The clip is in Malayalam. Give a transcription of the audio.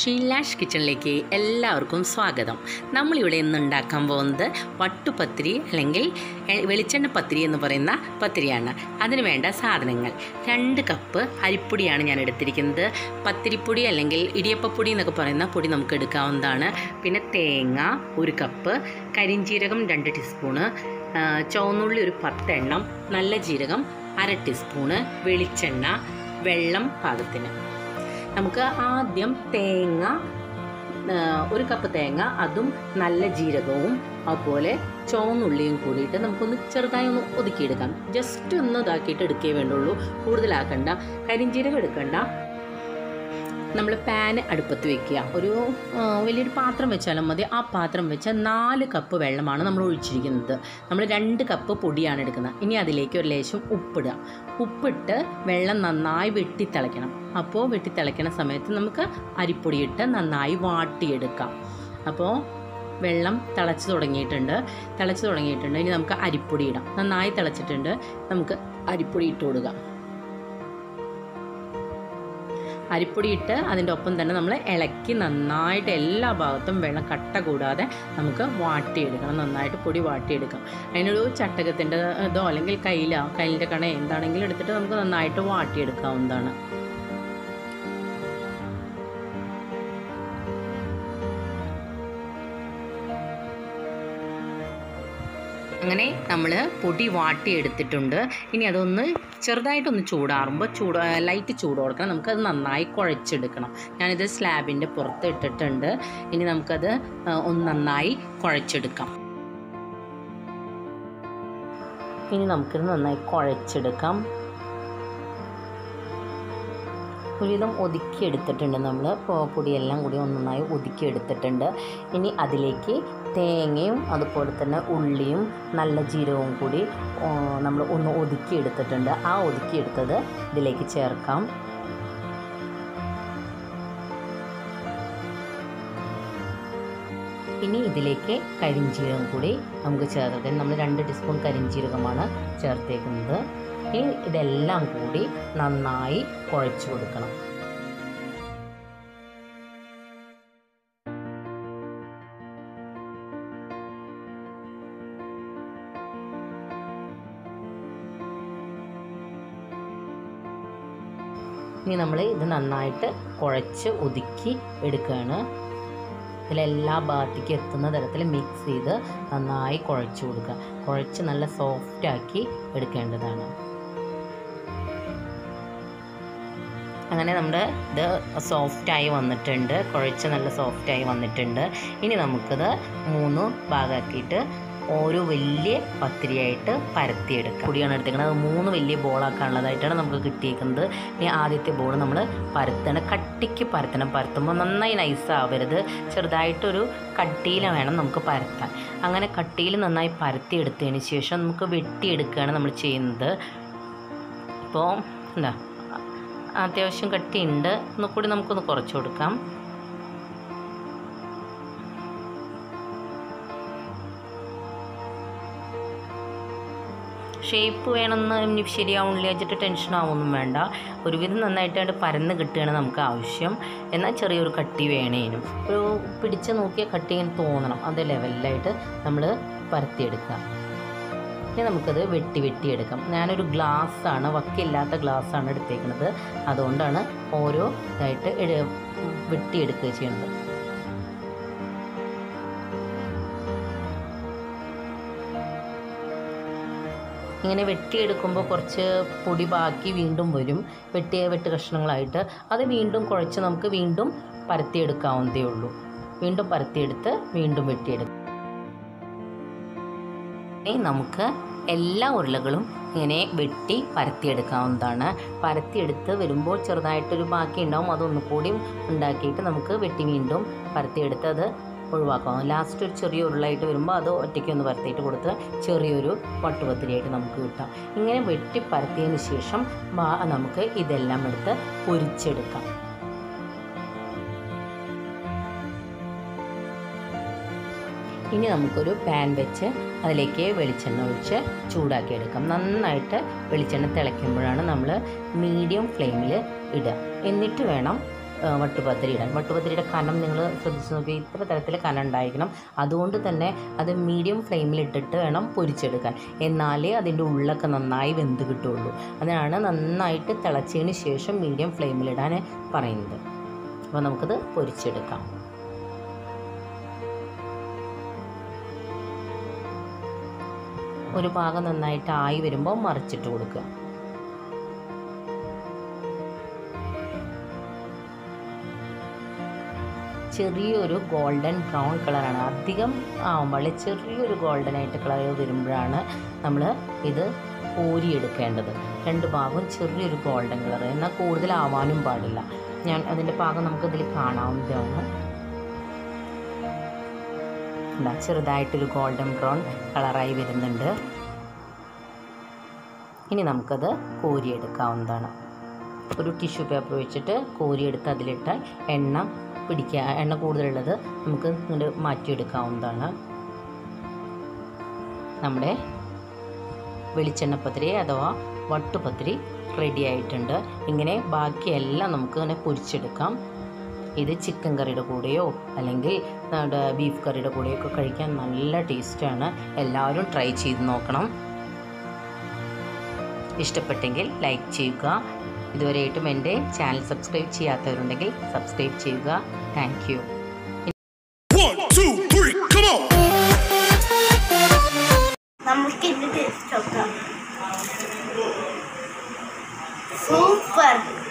ഷീലാഷ് കിച്ചണിലേക്ക് എല്ലാവർക്കും സ്വാഗതം നമ്മളിവിടെ ഇന്ന് ഉണ്ടാക്കാൻ പോകുന്നത് വട്ടുപത്തിരി അല്ലെങ്കിൽ എ- വെളിച്ചെണ്ണ പത്തിരി എന്ന് പറയുന്ന പത്തിരിയാണ് അതിന് വേണ്ട സാധനങ്ങൾ രണ്ട് കപ്പ് അരിപ്പൊടിയാണ് ഞാൻ എടുത്തിരിക്കുന്നത് പത്തിരിപ്പൊടി അല്ലെങ്കിൽ ഇടിയപ്പപ്പൊടി എന്നൊക്കെ പറയുന്ന പൊടി നമുക്ക് എടുക്കാവുന്നതാണ് പിന്നെ തേങ്ങ ഒരു കപ്പ് കരിഞ്ജീരകം രണ്ട് ടീസ്പൂണ് ആ, ചുവന്നുള്ളി ഒരു പത്തെണ്ണം നല്ല ജീരകം അര ടീസ്പൂണ് വെളിച്ചെണ്ണ വെള്ളം പാകത്തിന് നമുക്ക് ആദ്യം തേങ്ങ ആ, ഒരു കപ്പ് തേങ്ങ അതും നല്ല ജീരകവും അതുപോലെ ചുവന്നുള്ളിയും കൂടിയിട്ട് നമുക്കൊന്ന് ചെറുതായി ഒന്ന് ഒതുക്കിയെടുക്കാം ജസ്റ്റ് ഒന്ന് ഇതാക്കിയിട്ട് എടുക്കേ വേണ്ടുള്ളൂ കൂടുതലാക്കണ്ട കരിഞ്ജീരകം എടുക്കണ്ട നമ്മൾ പാൻ അടുപ്പത്ത് വെക്കുക ഒരു ആ, വലിയൊരു പാത്രം വെച്ചാലും മതി ആ പാത്രം വെച്ച് നാല് കപ്പ് വെള്ളമാണ് നമ്മൾ ഒഴിച്ചിരിക്കുന്നത് നമ്മൾ രണ്ട് കപ്പ് പൊടിയാണ് എടുക്കുന്നത് ഇനി അതിലേക്ക് ഒരു ലേശം ഉപ്പിടുക ഉപ്പിട്ട് വെള്ളം നന്നായി വെട്ടിത്തിളയ്ക്കണം അപ്പോൾ വെട്ടിത്തിളയ്ക്കണ സമയത്ത് നമുക്ക് അരിപ്പൊടി ഇട്ട് നന്നായി വാട്ടിയെടുക്കാം അപ്പോൾ വെള്ളം തിളച്ച് തുടങ്ങിയിട്ടുണ്ട് തിളച്ച് തുടങ്ങിയിട്ടുണ്ട് ഇനി നമുക്ക് അരിപ്പൊടി ഇടാം നന്നായി തിളച്ചിട്ടുണ്ട് നമുക്ക് അരിപ്പൊടി ഇട്ട് കൊടുക്കാം അരിപ്പൊടി ഇട്ട് അതിൻ്റെ ഒപ്പം തന്നെ നമ്മൾ ഇളക്കി നന്നായിട്ട് എല്ലാ ഭാഗത്തും വെള്ളം കട്ട കൂടാതെ നമുക്ക് വാട്ടിയെടുക്കണം നന്നായിട്ട് പൊടി വാട്ടിയെടുക്കാം അതിനൊരു ചട്ടകത്തിൻ്റെ ഇതോ അല്ലെങ്കിൽ കയ്യിലോ കയ്യിൻ്റെ കണ എന്താണെങ്കിലും എടുത്തിട്ട് നമുക്ക് നന്നായിട്ട് വാട്ടിയെടുക്കാവുന്നതാണ് അങ്ങനെ നമ്മൾ പൊടി വാട്ടിയെടുത്തിട്ടുണ്ട് ഇനി അതൊന്ന് ചെറുതായിട്ടൊന്ന് ചൂടാറുമ്പോൾ ചൂട് ലൈറ്റ് ചൂട് കൊടുക്കണം നമുക്കത് നന്നായി കുഴച്ചെടുക്കണം ഞാനിത് സ്ലാബിൻ്റെ പുറത്ത് ഇട്ടിട്ടുണ്ട് ഇനി നമുക്കത് ആ, ഒന്ന് നന്നായി കുഴച്ചെടുക്കാം ഇനി നമുക്കിത് നന്നായി കുഴച്ചെടുക്കാം ഒരുവിധം ഒതുക്കി എടുത്തിട്ടുണ്ട് നമ്മൾ പൊടിയെല്ലാം കൂടി ഒന്നായി ഒതുക്കി എടുത്തിട്ടുണ്ട് ഇനി അതിലേക്ക് തേങ്ങയും അതുപോലെ തന്നെ ഉള്ളിയും നല്ല ജീരകവും കൂടി നമ്മൾ ഒന്ന് ഒതുക്കി എടുത്തിട്ടുണ്ട് ആ ഒതുക്കി എടുത്തത് ഇതിലേക്ക് ചേർക്കാം ഇനി ഇതിലേക്ക് കരിഞ്ജീരകം കൂടി നമുക്ക് ചേർത്തിട്ട് നമ്മൾ രണ്ട് ടീസ്പൂൺ കരിഞ്ജീരകമാണ് ചേർത്തേക്കുന്നത് ഇനി ഇതെല്ലാം കൂടി നന്നായി കുഴച്ച് കൊടുക്കണം ഇനി നമ്മൾ ഇത് നന്നായിട്ട് കുഴച്ച് ഒതുക്കി എടുക്കുകയാണ് ഇതിലെല്ലാ ഭാഗത്തേക്ക് എത്തുന്ന തരത്തിൽ മിക്സ് ചെയ്ത് നന്നായി കുഴച്ച് കൊടുക്കുക കുഴച്ച് നല്ല സോഫ്റ്റാക്കി എടുക്കേണ്ടതാണ് അങ്ങനെ നമ്മുടെ ഇത് സോഫ്റ്റായി വന്നിട്ടുണ്ട് കുഴച്ച് നല്ല സോഫ്റ്റായി വന്നിട്ടുണ്ട് ഇനി നമുക്കിത് മൂന്ന് ഭാഗമാക്കിയിട്ട് ഓരോ വലിയ പത്തിരിയായിട്ട് പരത്തിയെടുക്കാം പൊടിയാണ് എടുത്തേക്കുന്നത് അത് മൂന്ന് വലിയ ബോളാക്കാനുള്ളതായിട്ടാണ് നമുക്ക് കിട്ടിയേക്കുന്നത് ഇനി ആദ്യത്തെ ബോൾ നമ്മൾ പരത്തണം കട്ടിക്ക് പരത്തണം പരത്തുമ്പോൾ നന്നായി നൈസ് ആവരുത് ചെറുതായിട്ടൊരു കട്ടിയിൽ വേണം നമുക്ക് പരത്താൻ അങ്ങനെ കട്ടിയിൽ നന്നായി പരത്തിയെടുത്തതിന് ശേഷം നമുക്ക് വെട്ടിയെടുക്കുകയാണ് നമ്മൾ ചെയ്യുന്നത് ഇപ്പോൾ എന്താ അത്യാവശ്യം കട്ടിയുണ്ട് ഒന്നുകൂടി നമുക്കൊന്ന് കുറച്ച് കൊടുക്കാം ഷേപ്പ് വേണമെന്ന് ഇനി ശരിയാവണില്ല വെച്ചിട്ട് ടെൻഷൻ ആവൊന്നും വേണ്ട ഒരുവിധം നന്നായിട്ടായിട്ട് പരന്ന് കിട്ടുകയാണ് നമുക്ക് ആവശ്യം എന്നാൽ ചെറിയൊരു കട്ടി വേണേനും ഒരു പിടിച്ച് നോക്കിയാൽ കട്ടി ഇങ്ങനെ തോന്നണം അതേ ലെവലിലായിട്ട് നമ്മൾ പരത്തിയെടുക്കുക ഇനി നമുക്കത് വെട്ടി വെട്ടിയെടുക്കാം ഞാനൊരു ഗ്ലാസ്സാണ് വക്കില്ലാത്ത ഗ്ലാസ്സാണ് എടുത്തേക്കുന്നത് അതുകൊണ്ടാണ് ഓരോ ഇതായിട്ട് എട്- വെട്ടിയെടുക്കുക ചെയ്യുന്നത് ഇങ്ങനെ വെട്ടിയെടുക്കുമ്പോൾ കുറച്ച് പൊടി ബാക്കി വീണ്ടും വരും വെട്ടിയ വെട്ട് കഷ്ണങ്ങളായിട്ട് അത് വീണ്ടും കുഴച്ച് നമുക്ക് വീണ്ടും പരത്തിയെടുക്കാവുന്നതേ ഉള്ളൂ വീണ്ടും പരത്തിയെടുത്ത് വീണ്ടും വെട്ടിയെടുക്കും ഇനി നമുക്ക് എല്ലാ ഉരുളകളും ഇങ്ങനെ വെട്ടി പരത്തിയെടുക്കാവുന്നതാണ് പരത്തിയെടുത്ത് വരുമ്പോൾ ചെറുതായിട്ടൊരു ബാക്കി ഉണ്ടാവും അതൊന്നുകൂടി ഉണ്ടാക്കിയിട്ട് നമുക്ക് വെട്ടി വീണ്ടും പരത്തിയെടുത്ത് അത് ഒഴിവാക്കാം ലാസ്റ്റ് ഒരു ചെറിയ ഉരുളായിട്ട് വരുമ്പോൾ അത് ഒറ്റയ്ക്ക് ഒന്ന് പരത്തിയിട്ട് കൊടുത്ത് ചെറിയൊരു പട്ടുപത്തിരിയായിട്ട് നമുക്ക് കിട്ടാം ഇങ്ങനെ വെട്ടി പരത്തിയതിന് ശേഷം ബാ- നമുക്ക് ഇതെല്ലാം എടുത്ത് പൊരിച്ചെടുക്കാം ഇനി നമുക്കൊരു പാൻ വെച്ച് അതിലേക്ക് വെളിച്ചെണ്ണ ഒഴിച്ച് ചൂടാക്കി എടുക്കാം നന്നായിട്ട് വെളിച്ചെണ്ണ തിളയ്ക്കുമ്പോഴാണ് നമ്മൾ മീഡിയം ഫ്ലെയിമിൽ ഇടുക എന്നിട്ട് വേണം ആ, വട്ടുപത്തിരി ഇടാൻ വട്ടുപത്തിരിയുടെ കനം നിങ്ങൾ ശ്രദ്ധിച്ച് നോക്കി ഇത്ര തരത്തിൽ കനം ഉണ്ടായിരിക്കണം അതുകൊണ്ട് തന്നെ അത് മീഡിയം ഫ്ലെയിമിലിട്ടിട്ട് വേണം പൊരിച്ചെടുക്കാൻ എന്നാലേ അതിൻ്റെ ഉള്ളൊക്കെ നന്നായി വെന്ത് കിട്ടുള്ളൂ അതിനാണ് നന്നായിട്ട് തിളച്ചതിന് ശേഷം മീഡിയം ഫ്ലെയിമിലിടാൻ പറയുന്നത് അപ്പോൾ നമുക്കത് പൊരിച്ചെടുക്കാം ഒരു ഭാഗം നന്നായിട്ട് ആയി വരുമ്പോൾ മറിച്ചിട്ട് കൊടുക്കുക ചെറിയൊരു ഗോൾഡൻ ബ്രൗൺ കളറാണ് അധികം ആവുമ്പോൾ ചെറിയൊരു ഗോൾഡൻ ആയിട്ട് കളർ വരുമ്പോഴാണ് നമ്മൾ ഇത് കോരിയെടുക്കേണ്ടത് രണ്ട് ഭാഗവും ചെറിയൊരു ഗോൾഡൻ കളർ എന്നാൽ കൂടുതലാവാനും പാടില്ല ഞാൻ അതിൻ്റെ ഭാഗം നമുക്ക് ഇതിൽ കാണാവുന്നതാണ് ഇതാ ചെറുതായിട്ടൊരു ഗോൾഡൻ ബ്രൗൺ കളറായി വരുന്നുണ്ട് ഇനി നമുക്കത് കോരിയെടുക്കാവുന്നതാണ് ഒരു ടിഷ്യൂ പേപ്പർ വെച്ചിട്ട് കോരിയെടുത്ത് അതിലിട്ട് എണ്ണ പിടിക്കുക എണ്ണ കൂടുതലുള്ളത് നമുക്ക് ഇങ്ങോട്ട് മാറ്റിയെടുക്കാവുന്നതാണ് നമ്മുടെ വെളിച്ചെണ്ണപ്പത്തിരി അഥവാ വട്ടുപത്തിരി റെഡി ആയിട്ടുണ്ട് ഇങ്ങനെ ബാക്കിയെല്ലാം നമുക്ക് ഇങ്ങനെ പൊരിച്ചെടുക്കാം ഇത് ചിക്കൻ കറിയുടെ കൂടെയോ അല്ലെങ്കിൽ നമ്മുടെ ബീഫ് കറിയുടെ കൂടെയോ ഒക്കെ കഴിക്കാൻ നല്ല ടേസ്റ്റാണ് എല്ലാവരും ട്രൈ ചെയ്ത് നോക്കണം ഇഷ്ടപ്പെട്ടെങ്കിൽ ലൈക്ക് ചെയ്യുക ഇതുവരെയായിട്ടും എൻ്റെ ചാനൽ സബ്സ്ക്രൈബ് ചെയ്യാത്തവരുണ്ടെങ്കിൽ സബ്സ്ക്രൈബ് ചെയ്യുക thank you One, two, three, come on! നമുക്ക് ഇന്ന് ടേസ്റ്റ് നോക്കാം സൂപ്പർ